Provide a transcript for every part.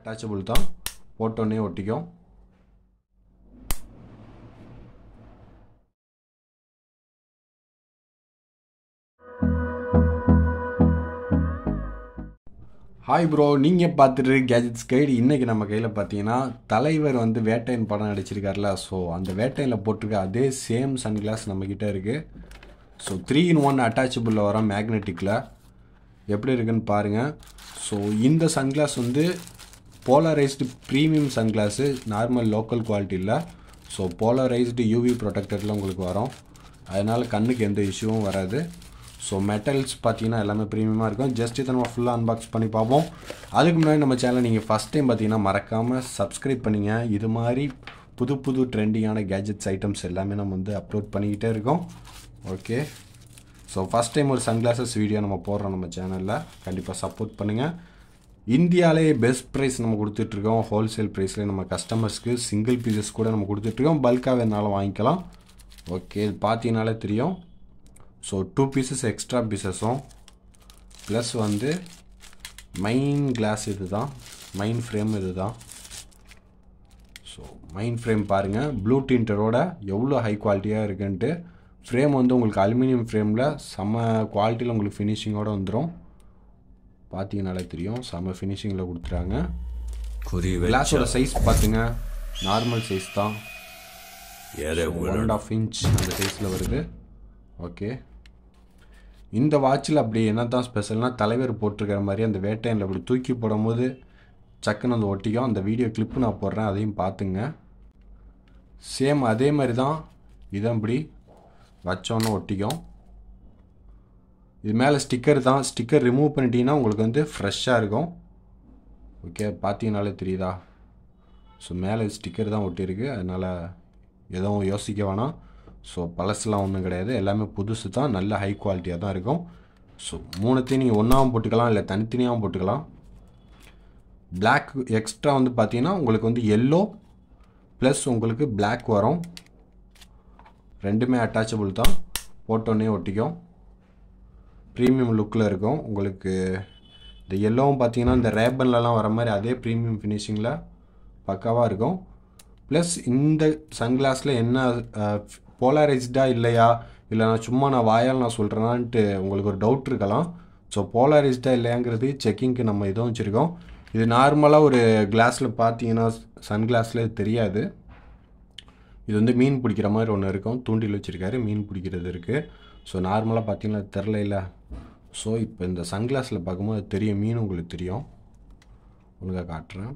attachable தான் போட்டோன்னே ஒட்டிக்கும் ஹாய் ப்ரோ நீங்கள் பார்த்துட்டு கேஜெட்ஸ் கைடு இன்றைக்கி நம்ம கையில் பார்த்தீங்கன்னா தலைவர் வந்து வேட்டையன் படம் நடிச்சிருக்காருல ஸோ அந்த வேட்டையனில் போட்டிருக்க அதே சேம் சன்கிளாஸ் நம்மக்கிட்ட இருக்குது ஸோ த்ரீ இன் ஒன் அட்டாச்சபிளில் வர மேக்னெட்டிக்கில் எப்படி இருக்குன்னு பாருங்கள் ஸோ இந்த சன்கிளாஸ் வந்து polarised premium sunglass normal local குவாலிட்டியில் ஸோ போலரைஸ்டு யூவி ப்ரொடெக்டரில் உங்களுக்கு வரும் அதனால் கண்ணுக்கு எந்த இஷ்யூவும் வராது ஸோ மெட்டல்ஸ் பார்த்தீங்கன்னா எல்லாமே ப்ரீமியமாக இருக்கும் ஜஸ்ட் இதை நம்ம ஃபுல்லாக அன்பாக்ஸ் பண்ணி பார்ப்போம் அதுக்கு முன்னாடி நம்ம சேனல் நீங்கள் ஃபஸ்ட் டைம் பார்த்தீங்கன்னா மறக்காமல் சப்ஸ்கிரைப் பண்ணிங்க இது மாதிரி புது புது ட்ரெண்டிங்கான கேஜெட்ஸ் ஐட்டம்ஸ் எல்லாமே நம்ம வந்து அப்லோட் பண்ணிக்கிட்டே இருக்கோம் ஓகே ஸோ ஃபஸ்ட் டைம் ஒரு சன்கிளாசஸ் வீடியோ நம்ம போடுறோம் நம்ம சேனலில் கண்டிப்பாக சப்போர்ட் பண்ணுங்கள் இந்தியாவிலே பெஸ்ட் ப்ரைஸ் நம்ம கொடுத்துட்ருக்கோம் ஹோல்சேல் ப்ரைஸில் நம்ம கஸ்டமர்ஸ்க்கு சிங்கிள் பீசஸ் கூட நம்ம கொடுத்துட்ருக்கோம் பல்காக வேணாலும் வாங்கிக்கலாம் ஓகே இது பார்த்தீங்கனாலே தெரியும் ஸோ டூ பீசஸ் எக்ஸ்ட்ரா பீசஸும் ப்ளஸ் வந்து மைன் கிளாஸ் இது தான் மைன் ஃப்ரேம் இது தான் ஸோ மைன் ஃப்ரேம் பாருங்கள் ப்ளூ டிண்டரோட எவ்வளோ ஹை குவாலிட்டியாக இருக்குன்ட்டு ஃப்ரேம் வந்து உங்களுக்கு அலுமினியம் ஃப்ரேமில் செம்ம குவாலிட்டியில் உங்களுக்கு ஃபினிஷிங்கோடு வந்துடும் பார்த்தீங்கனாலே தெரியும் செம்ம ஃபினிஷிங்கில் கொடுத்துறாங்க குறி கிளாஸோட சைஸ் பார்த்துங்க நார்மல் சைஸ் தான் எதை ஒன் அண்ட் ஆஃப் இன்ச் அந்த சைஸில் வருது ஓகே இந்த வாட்சில் அப்படி என்ன தான் ஸ்பெஷல்னால் தலைவர் போட்டிருக்கிற மாதிரி அந்த வேட்டையனில் அப்படி தூக்கி போடும்போது சக்குன்னு அந்த ஒட்டிக்கும் அந்த வீடியோ கிளிப்பு நான் போடுறேன் அதையும் பார்த்துங்க சேம் அதே மாதிரி தான் இதை இப்படி வச்சோன்னு ஒட்டிக்கும் இது மேலே ஸ்டிக்கர் தான் ஸ்டிக்கர் ரிமூவ் பண்ணிட்டீங்கன்னா உங்களுக்கு வந்து ஃப்ரெஷ்ஷாக இருக்கும் ஓகே பார்த்தீங்கனாலே தெரியுதா ஸோ மேலே ஸ்டிக்கர் தான் ஒட்டியிருக்கு அதனால் எதுவும் யோசிக்க வேணாம் ஸோ பழசுலாம் ஒன்றும் கிடையாது எல்லாமே புதுசு தான் நல்ல ஹை குவாலிட்டியாக தான் இருக்கும் ஸோ மூணுத்தையும் நீங்கள் ஒன்றாவும் போட்டுக்கலாம் இல்லை தனித்தனியாகவும் போட்டுக்கலாம் பிளாக் எக்ஸ்ட்ரா வந்து பார்த்தீங்கன்னா உங்களுக்கு வந்து எல்லோ ப்ளஸ் உங்களுக்கு Black வரும் ரெண்டுமே அட்டாச்சபிள் தான் போட்டோன்னே ஒட்டிக்கும் ப்ரீமியம் லுக்கில் இருக்கும் உங்களுக்கு இந்த எல்லோவும் பார்த்தீங்கன்னா இந்த ரேபன்லலாம் வர மாதிரி அதே ப்ரீமியம் ஃபினிஷிங்கில் பக்காவாக இருக்கும் ப்ளஸ் இந்த சன்கிளாஸில் என்ன போலாரைஸ்டாக இல்லையா இல்லை நான் சும்மா நான் வாயால் நான் சொல்கிறேனான்ட்டு உங்களுக்கு ஒரு டவுட் இருக்கலாம் ஸோ போலாரைஸ்டாக இல்லையாங்கிறது செக்கிங்க்கு நம்ம இதுவும் வச்சுருக்கோம் இது நார்மலாக ஒரு கிளாஸில் பார்த்தீங்கன்னா சன்கிளாஸில் தெரியாது இது வந்து மீன் பிடிக்கிற மாதிரி ஒன்று இருக்கும் தூண்டில் வச்சுருக்காரு மீன் பிடிக்கிறது இருக்குது ஸோ நார்மலாக பார்த்தீங்கன்னா தெரில இல்லை ஸோ இப்போ இந்த சன்கிளாஸில் பார்க்கும்போது அது தெரியும் மீன் உங்களுக்கு தெரியும் ஒழுங்காக காட்டுறேன்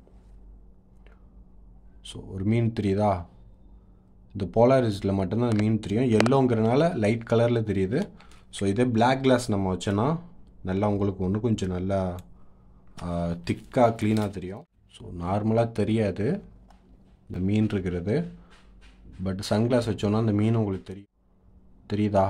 ஸோ ஒரு மீன் தெரியுதா இந்த போலாரிஸ்டில் மட்டும்தான் அந்த மீன் தெரியும் எல்லோங்கிறனால லைட் கலரில் தெரியுது ஸோ இதே Black கிளாஸ் நம்ம வச்சோன்னா நல்லா உங்களுக்கு ஒன்று கொஞ்சம் நல்லா திக்காக க்ளீனாக தெரியும் ஸோ நார்மலாக தெரியாது இந்த மீன் இருக்கிறது பட் சன்கிளாஸ் வச்சோன்னா அந்த மீன் உங்களுக்கு தெரியும் தெரியுதா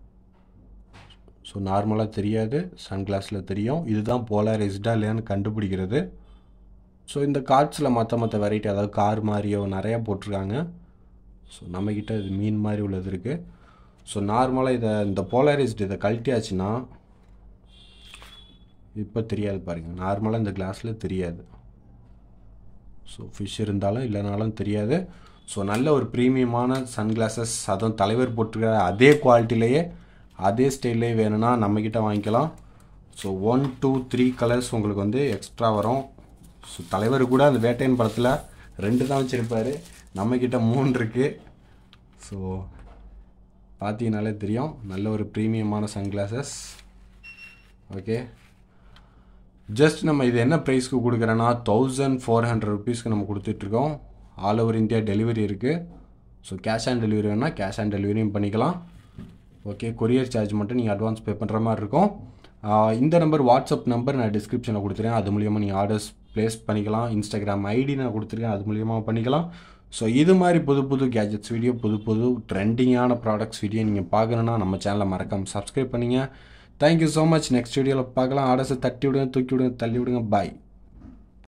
ஸோ நார்மலாக தெரியாது சன்கிளாஸில் தெரியும் இதுதான் போலாரைஸ்டாக இல்லையான்னு கண்டுபிடிக்கிறது ஸோ இந்த கார்ட்ஸில் மற்ற மற்ற வெரைட்டி அதாவது கார் மாதிரியோ நிறையா போட்டிருக்காங்க ஸோ நம்மக்கிட்ட இது மீன் மாதிரி உள்ளது இருக்குது ஸோ நார்மலாக இதை இந்த போலாரைஸ்டு இதை கழட்டியாச்சுன்னா இப்போ தெரியாது பாருங்கள் நார்மலாக இந்த கிளாஸில் தெரியாது ஸோ ஃபிஷ் இருந்தாலும் இல்லைனாலும் தெரியாது ஸோ நல்ல ஒரு ப்ரீமியமான சன்கிளாசஸ் அதுவும் தலைவர் போட்டிருக்கிற அதே குவாலிட்டிலேயே அதே ஸ்டைல்லே வேணும்னா நம்மக்கிட்ட வாங்கிக்கலாம் so one two three colours உங்களுக்கு வந்து எக்ஸ்ட்ரா வரும் ஸோ தலைவர் கூட அந்த வேட்டையன் படத்தில் ரெண்டு தான் வச்சுருப்பாரு நம்மக்கிட்ட மூணு இருக்குது ஸோ பார்த்தீங்கனாலே தெரியும் நல்ல ஒரு ப்ரீமியமான சன்கிளாசஸ் ஓகே ஜஸ்ட் நம்ம இது என்ன ப்ரைஸ்க்கு கொடுக்குறோன்னா தௌசண்ட் ஃபோர் ஹண்ட்ரட் ருபீஸ்க்கு நம்ம கொடுத்துட்ருக்கோம் ஆல் ஓவர் இந்தியா டெலிவரி இருக்குது ஸோ கேஷ் ஆன் டெலிவரி வேணால் கேஷ் ஆன் டெலிவரியும் பண்ணிக்கலாம் ஓகே கொரியர் சார்ஜ் மட்டும் நீங்கள் அட்வான்ஸ் பே பண்ணுற மாதிரி இருக்கும் ஆஹ் இந்த நம்பர் வாட்ஸ்அப் நம்பர் நான் டிஸ்கிரிப்ஷனில் கொடுத்துருக்கேன் அது மூலியமாக நீங்கள் ஆர்டர்ஸ் ப்ளேஸ் பண்ணிக்கலாம் இன்ஸ்டாகிராம் ஐடி நான் கொடுத்துருக்கேன் அது மூலியமாக பண்ணிக்கலாம் ஸோ இது மாதிரி புது புது கேஜெட்ஸ் வீடியோ புது புது ட்ரெண்டிங்கான ப்ராடக்ட்ஸ் வீடியோ நீங்கள் பார்க்கணுன்னா நம்ம சேனலை மறக்காம சப்ஸ்கிரைப் பண்ணிங்க தேங்க்யூ ஸோ மச் நெக்ஸ்ட் வீடியோவில் பார்க்கலாம் ஆர்டர்ஸை தட்டி விடுங்க தூக்கி விடுங்க தள்ளி விடுங்க பாய்